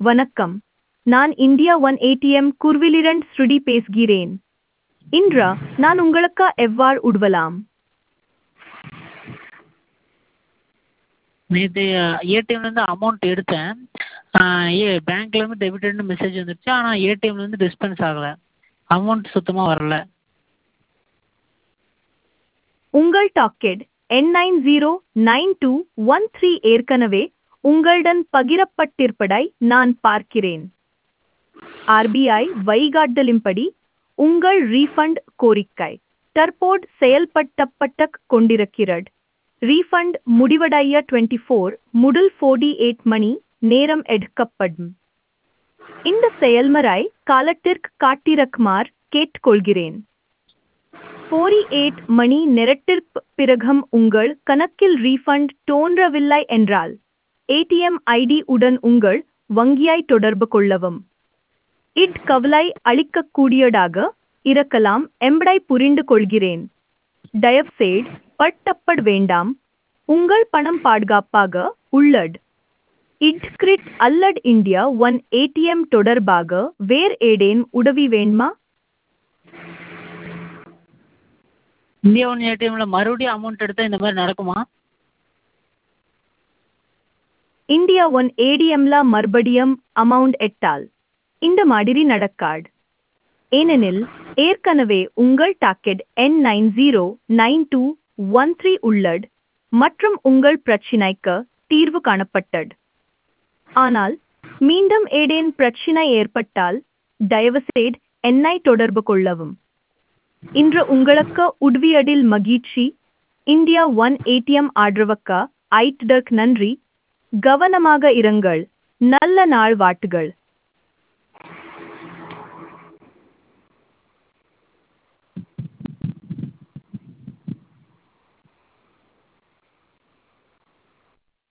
வணக்கம் நான் India one ATM குர்விலிரண்ட் ஸ்ருடி பேசுகிறேன் இன்றா நான் உங்களுக்கு எவ்வாறு உதவலாம் நேற்று ஏடிஎம்லேருந்து அமௌண்ட் எடுத்தேன் ஏ பேங்க்லேருந்து டெபிட்டட்னு மெசேஜ் வந்துடுச்சு ஆனால் ஏடிஎம்லேருந்து டிஸ்பென்ஸ் ஆகலை அமௌண்ட் சுத்தமாக வரல உங்கள் டாக்கெட் என் nine zero nine two one three ஏற்கனவே உங்களுடன் பகிரப்பட்டிருப்பதை நான் பார்க்கிறேன் ஆர்பிஐ வழிகாட்டலின்படி உங்கள் ரீஃபண்ட் கோரிக்கை தற்போது செயல்படுத்தப்பட்டு கொண்டிருக்கிறது ரீஃபண்ட் முடிவடைய டுவெண்ட்டி ஃபோர் முதல் ஃபோர்டி எயிட் மணி நேரம் எடுக்கப்படும் இந்த செயல்முறை காலத்திற்கு காட்டிரக்குமாறு கேட்டுக்கொள்கிறேன் ஃபோர்டி எயிட் மணி நேரத்திற்கு பிறகும் உங்கள் கணக்கில் ரீஃபண்ட் தோன்றவில்லை என்றால் ஏடிஎம் ஐடி உடன் உங்கள் வங்கியை தொடர்பு கொள்ளவும் இட் கவலை அளிக்கக்கூடியதாக இருக்கலாம் என்பதை புரிந்து கொள்கிறேன் தயவுசெய்து பட்டப்பட வேண்டாம் உங்கள் பணம் பாதுகாப்பாக உள்ளது இட்கிரிட் அல்லது இந்தியா ஒன் ஏடிஎம் தொடர்பாக வேறு ஏதேனும் உதவி வேண்டுமா இந்தியா ஒன் ஏடிஎம்மில் மறுபடியும் அமௌண்ட் எடுத்தால் இந்த மாதிரி நடக்குமா இந்தியா ஒன் ஏடிஎம்ல மறுபடியும் அமௌண்ட் எட்டால் இந்த மாதிரி நடக்காது ஏனெனில் ஏற்கனவே உங்கள் டாக்கெட் என் nine zero nine two one three உள்ளது மற்றும் உங்கள் பிரச்சினைக்கு தீர்வு காணப்பட்டது ஆனால் மீண்டும் ஏதேன் பிரச்சினை ஏற்பட்டால் தயவுசெய்து என்னை தொடர்பு கொள்ளவும் இன்று உங்களுக்கு உதவியதில் மகிழ்ச்சி இந்தியா ஒன் ஏடிஎம் ஆதரவுக்கு ஐட்டதற்கு நன்றி கவனமாக இருங்கள் நல்ல நாள் வாட்டுகள்